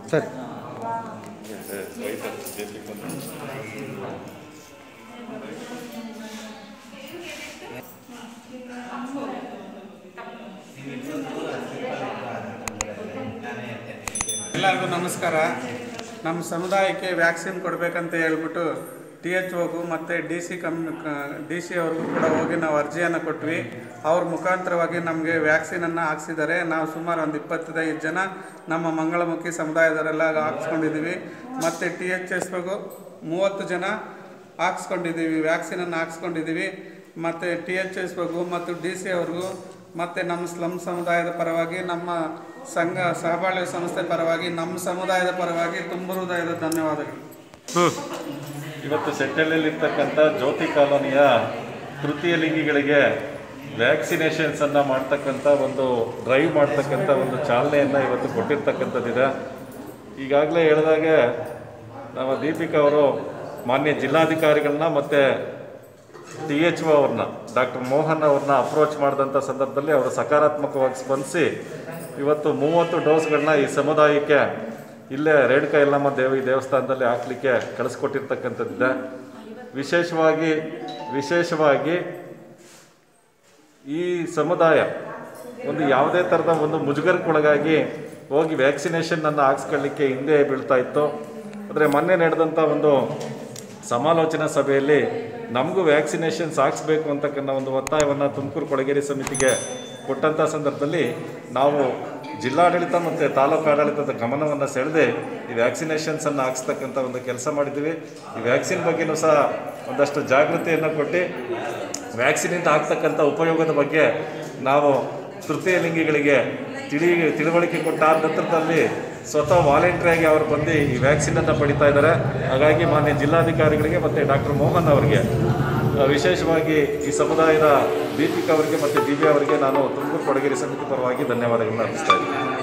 ಸರಿ ಎಲ್ಲರಿಗೂ ನಮಸ್ಕಾರ ನಮ್ಮ ಸಮುದಾಯಕ್ಕೆ ವ್ಯಾಕ್ಸಿನ್ ಕೊಡಬೇಕಂತ ಹೇಳ್ಬಿಟ್ಟು ಟಿ ಎಚ್ ಒಗೂ ಮತ್ತು D C cum D C ಅವ್ರಿಗೂ ಕೂಡ ಹೋಗಿ ನಾವು ಅರ್ಜಿಯನ್ನು ಕೊಟ್ವಿ ಅವ್ರ ಮುಖಾಂತರವಾಗಿ ನಮಗೆ ವ್ಯಾಕ್ಸಿನನ್ನು ಹಾಕ್ಸಿದ್ದಾರೆ ನಾವು ಸುಮಾರು ಒಂದು ಇಪ್ಪತ್ತೈದು ಜನ ನಮ್ಮ ಮಂಗಳಮುಖಿ ಸಮುದಾಯದವರೆಲ್ಲ ಹಾಕ್ಸ್ಕೊಂಡಿದ್ದೀವಿ ಮತ್ತು ಟಿ ಎಚ್ ಎಸ್ ಒಗೂ ಮೂವತ್ತು ಜನ ಹಾಕ್ಸ್ಕೊಂಡಿದ್ದೀವಿ ವ್ಯಾಕ್ಸಿನನ್ನು ಹಾಕ್ಸ್ಕೊಂಡಿದ್ದೀವಿ ಮತ್ತು ಟಿ ಎಚ್ ಎಸ್ ಒಗೂ ಮತ್ತು ಡಿ ಸಿ ಅವ್ರಿಗೂ ಮತ್ತು ನಮ್ಮ ಸ್ಲಮ್ ಸಮುದಾಯದ ಪರವಾಗಿ ನಮ್ಮ ಸಂಘ ಸಹಬಾಳ್ವೆ ಸಂಸ್ಥೆ ಪರವಾಗಿ ನಮ್ಮ ಸಮುದಾಯದ ಪರವಾಗಿ ತುಂಬ ಹೃದಯದ ಧನ್ಯವಾದಗಳು ಇವತ್ತು ಸೆಟ್ಟಳ್ಳಿಯಲ್ಲಿರ್ತಕ್ಕಂಥ ಜ್ಯೋತಿ ಕಾಲೋನಿಯ ತೃತೀಯ ಲಿಂಗಿಗಳಿಗೆ ವ್ಯಾಕ್ಸಿನೇಷನ್ಸನ್ನು ಮಾಡ್ತಕ್ಕಂಥ ಒಂದು ಡ್ರೈವ್ ಮಾಡ್ತಕ್ಕಂಥ ಒಂದು ಚಾಲನೆಯನ್ನು ಇವತ್ತು ಕೊಟ್ಟಿರ್ತಕ್ಕಂಥದ್ದಿದೆ ಈಗಾಗಲೇ ಹೇಳಿದಾಗೆ ನಮ್ಮ ದೀಪಿಕಾ ಅವರು ಮಾನ್ಯ ಜಿಲ್ಲಾಧಿಕಾರಿಗಳನ್ನ ಮತ್ತು ಟಿ ಎಚ್ ಒ ಅವ್ರನ್ನ ಡಾಕ್ಟರ್ ಮೋಹನ್ ಅವ್ರನ್ನ ಅಪ್ರೋಚ್ ಮಾಡಿದಂಥ ಸಂದರ್ಭದಲ್ಲಿ ಅವರು ಸಕಾರಾತ್ಮಕವಾಗಿ ಸ್ಪಂದಿಸಿ ಇವತ್ತು ಮೂವತ್ತು ಡೋಸ್ಗಳನ್ನ ಈ ಸಮುದಾಯಕ್ಕೆ ಇಲ್ಲೇ ರೇಣುಕಾ ಯಲ್ಲಮ್ಮ ದೇವಿ ದೇವಸ್ಥಾನದಲ್ಲಿ ಹಾಕ್ಲಿಕ್ಕೆ ಕಳಿಸ್ಕೊಟ್ಟಿರ್ತಕ್ಕಂಥದ್ದಿದೆ ವಿಶೇಷವಾಗಿ ವಿಶೇಷವಾಗಿ ಈ ಸಮುದಾಯ ಒಂದು ಯಾವುದೇ ಥರದ ಒಂದು ಮುಜುಗರಕ್ಕೊಳಗಾಗಿ ಹೋಗಿ ವ್ಯಾಕ್ಸಿನೇಷನನ್ನು ಹಾಕ್ಸ್ಕೊಳ್ಳಿಕ್ಕೆ ಹಿಂದೆ ಬೀಳ್ತಾ ಇತ್ತು ಆದರೆ ಮೊನ್ನೆ ನಡೆದಂಥ ಒಂದು ಸಮಾಲೋಚನಾ ಸಭೆಯಲ್ಲಿ ನಮಗೂ ವ್ಯಾಕ್ಸಿನೇಷನ್ಸ್ ಹಾಕ್ಸ್ಬೇಕು ಅಂತಕ್ಕನ್ನ ಒಂದು ಒತ್ತಾಯವನ್ನು ತುಮಕೂರು ಕೊಳಗೇರಿ ಸಮಿತಿಗೆ ಕೊಟ್ಟಂಥ ಸಂದರ್ಭದಲ್ಲಿ ನಾವು ಜಿಲ್ಲಾಡಳಿತ ಮತ್ತು ತಾಲೂಕು ಆಡಳಿತದ ಗಮನವನ್ನು ಸೆಳೆದು ಈ ವ್ಯಾಕ್ಸಿನೇಷನ್ಸನ್ನು ಹಾಕ್ಸ್ತಕ್ಕಂಥ ಒಂದು ಕೆಲಸ ಮಾಡಿದ್ದೀವಿ ಈ ವ್ಯಾಕ್ಸಿನ್ ಬಗ್ಗೆನೂ ಸಹ ಒಂದಷ್ಟು ಜಾಗೃತಿಯನ್ನು ಕೊಟ್ಟು ವ್ಯಾಕ್ಸಿನಿಂದ ಆಗ್ತಕ್ಕಂಥ ಉಪಯೋಗದ ಬಗ್ಗೆ ನಾವು ತೃತೀಯ ಲಿಂಗಿಗಳಿಗೆ ತಿಳಿ ತಿಳುವಳಿಕೆ ಕೊಟ್ಟಾದ ನಂತರದಲ್ಲಿ ಸ್ವತಃ ವಾಲಂಟ್ರಿಯಾಗಿ ಅವರು ಬಂದು ಈ ವ್ಯಾಕ್ಸಿನನ್ನು ಪಡಿತಾ ಇದ್ದಾರೆ ಹಾಗಾಗಿ ಮಾನ್ಯ ಜಿಲ್ಲಾಧಿಕಾರಿಗಳಿಗೆ ಮತ್ತು ಡಾಕ್ಟರ್ ಮೋಹನ್ ಅವರಿಗೆ ಆ, ವಿಶೇಷವಾಗಿ ಈ ಸಮುದಾಯದ ದೀಪಿಕಾ ಅವರಿಗೆ ಮತ್ತು ದಿವ್ಯಾ ಅವರಿಗೆ ನಾನು ತುಮಕೂರು ಕೊಡಗೇರಿ ಸಮಿತಿ ಪರವಾಗಿ ಧನ್ಯವಾದಗಳನ್ನು ಅರ್ಪಿಸ್ತಾ ಇದ್ದೀನಿ